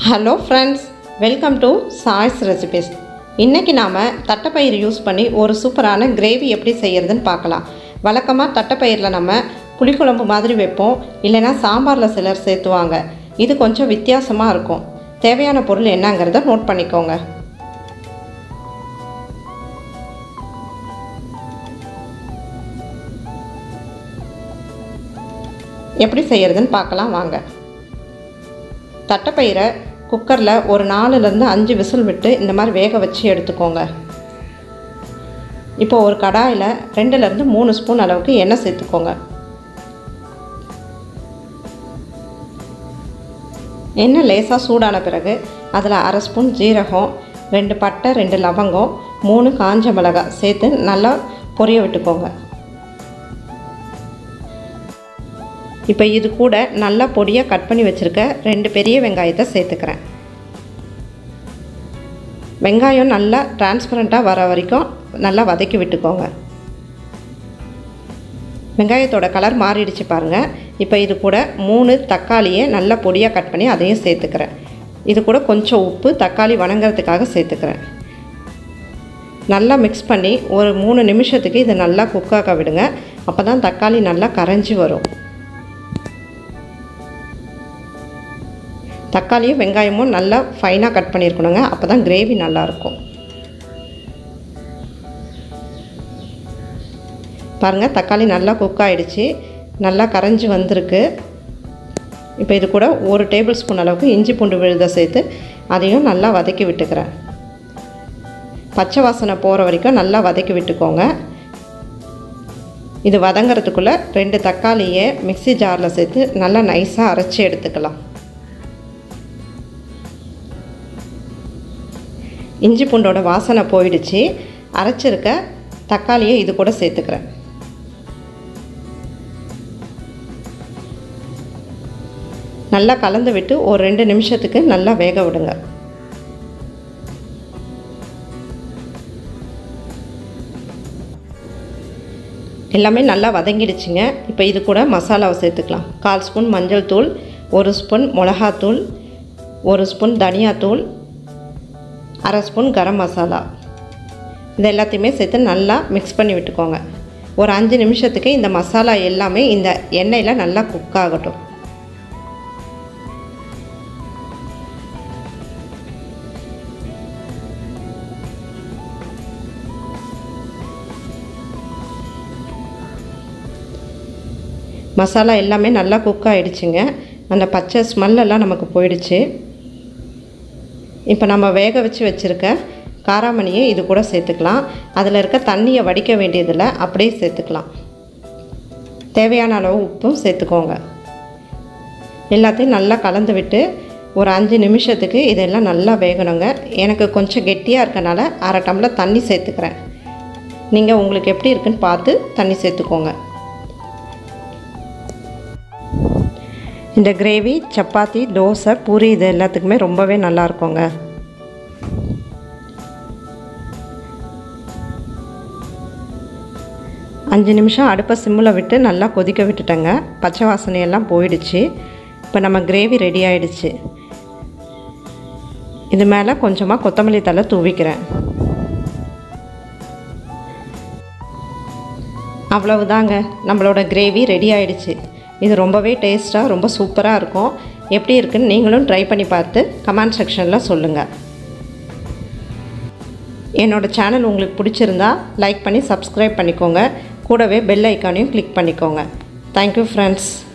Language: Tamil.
hello friends welcome to choice recipes இன்றைக்கி நாம் தட்டைப்பயிர் யூஸ் பண்ணி ஒரு சூப்பரான கிரேவி எப்படி செய்கிறதுன்னு பார்க்கலாம் வழக்கமாக தட்டைப்பயிரில் நம்ம புளிக்குழம்பு மாதிரி வைப்போம் இல்லைன்னா சாம்பாரில் சிலர் சேர்த்துவாங்க இது கொஞ்சம் வித்தியாசமாக இருக்கும் தேவையான பொருள் என்னங்கிறத நோட் பண்ணிக்கோங்க எப்படி செய்கிறதுன்னு பார்க்கலாம் வாங்க தட்டைப்பயிரை குக்கரில் ஒரு நாலுலேருந்து அஞ்சு விசில் விட்டு இந்த மாதிரி வேக வச்சு எடுத்துக்கோங்க இப்போ ஒரு கடாயில் ரெண்டுலேருந்து மூணு ஸ்பூன் அளவுக்கு எண்ணெய் சேர்த்துக்கோங்க எண்ணெய் லேசாக சூடான பிறகு அதில் அரை ஸ்பூன் ஜீரகம் ரெண்டு பட்டை ரெண்டு லவங்கம் மூணு காஞ்ச மிளகாய் சேர்த்து நல்லா பொரிய விட்டுக்கோங்க இப்போ இது கூட நல்லா பொடியாக கட் பண்ணி வச்சுருக்க ரெண்டு பெரிய வெங்காயத்தை சேர்த்துக்கிறேன் வெங்காயம் நல்லா டிரான்ஸ்பரண்ட்டாக வர வரைக்கும் நல்லா வதக்கி விட்டுக்கோங்க வெங்காயத்தோட கலர் மாறிடுச்சு பாருங்கள் இப்போ இது கூட மூணு தக்காளியை நல்லா பொடியாக கட் பண்ணி அதையும் சேர்த்துக்கிறேன் இது கூட கொஞ்சம் உப்பு தக்காளி வணங்குறதுக்காக சேர்த்துக்கிறேன் நல்லா மிக்ஸ் பண்ணி ஒரு மூணு நிமிஷத்துக்கு இதை நல்லா குக்காக்க விடுங்க அப்போ தான் தக்காளி நல்லா கரைஞ்சி வரும் தக்காளியும் வெங்காயமும் நல்லா ஃபைனாக கட் பண்ணியிருக்கணுங்க அப்போ தான் கிரேவி நல்லாயிருக்கும் பாருங்கள் தக்காளி நல்லா குக் ஆகிடுச்சு நல்லா கரைஞ்சி வந்திருக்கு இப்போ இது கூட ஒரு டேபிள் ஸ்பூன் அளவுக்கு இஞ்சி பூண்டு விழுத சேர்த்து அதையும் நல்லா வதக்கி விட்டுக்கிறேன் பச்சை வாசனை போகிற வரைக்கும் நல்லா வதக்கி விட்டுக்கோங்க இது வதங்கிறதுக்குள்ளே ரெண்டு தக்காளியை மிக்சி ஜாரில் சேர்த்து நல்லா நைஸாக அரைச்சி எடுத்துக்கலாம் இஞ்சி பூண்டோட வாசனை போயிடுச்சு அரைச்சிருக்க தக்காளியை இது கூட சேர்த்துக்கிறேன் நல்லா கலந்து விட்டு ஒரு ரெண்டு நிமிஷத்துக்கு நல்லா வேக விடுங்க எல்லாமே நல்லா வதங்கிடுச்சுங்க இப்போ இது கூட மசாலாவை சேர்த்துக்கலாம் கால் ஸ்பூன் மஞ்சள் தூள் ஒரு ஸ்பூன் மிளகாத்தூள் ஒரு ஸ்பூன் தனியாத்தூள் அரை ஸ்பூன் கரம் மசாலா இது எல்லாத்தையுமே சேர்த்து நல்லா மிக்ஸ் பண்ணி விட்டுக்கோங்க ஒரு அஞ்சு நிமிஷத்துக்கு இந்த மசாலா எல்லாமே இந்த எண்ணெயில் நல்லா குக் ஆகட்டும் மசாலா எல்லாமே நல்லா குக் ஆகிடுச்சுங்க அந்த பச்சை ஸ்மெல்லெல்லாம் நமக்கு போயிடுச்சு இப்போ நம்ம வேக வச்சு வச்சுருக்க காராமணியை இது கூட சேர்த்துக்கலாம் அதில் இருக்க தண்ணியை வடிக்க வேண்டியதில் அப்படியே சேர்த்துக்கலாம் தேவையான அளவு உப்பும் சேர்த்துக்கோங்க எல்லாத்தையும் நல்லா கலந்து விட்டு ஒரு அஞ்சு நிமிஷத்துக்கு இதெல்லாம் நல்லா வேகணுங்க எனக்கு கொஞ்சம் கெட்டியாக இருக்கனால அரை டம்ளர் தண்ணி சேர்த்துக்கிறேன் நீங்கள் உங்களுக்கு எப்படி இருக்குன்னு பார்த்து தண்ணி சேர்த்துக்கோங்க இந்த கிரேவி சப்பாத்தி தோசை பூரி இது எல்லாத்துக்குமே ரொம்பவே நல்லா இருக்குங்க அஞ்சு நிமிஷம் அடுப்பை சிம்மில் விட்டு நல்லா கொதிக்க விட்டுட்டேங்க பச்சை வாசனையெல்லாம் போயிடுச்சு இப்போ நம்ம கிரேவி ரெடி ஆயிடுச்சு இது மேலே கொஞ்சமாக கொத்தமல்லி தலை தூவிக்கிறேன் அவ்வளவுதாங்க நம்மளோட கிரேவி ரெடி ஆயிடுச்சு இது ரொம்பவே டேஸ்ட்டாக ரொம்ப சூப்பராக இருக்கும் எப்படி இருக்குன்னு நீங்களும் ட்ரை பண்ணி பார்த்து கமெண்ட் செக்ஷனில் சொல்லுங்கள் என்னோடய சேனல் உங்களுக்கு பிடிச்சிருந்தா லைக் பண்ணி சப்ஸ்கிரைப் பண்ணிக்கோங்க கூடவே பெல் ஐக்கானையும் கிளிக் பண்ணிக்கோங்க தேங்க்யூ ஃப்ரெண்ட்ஸ்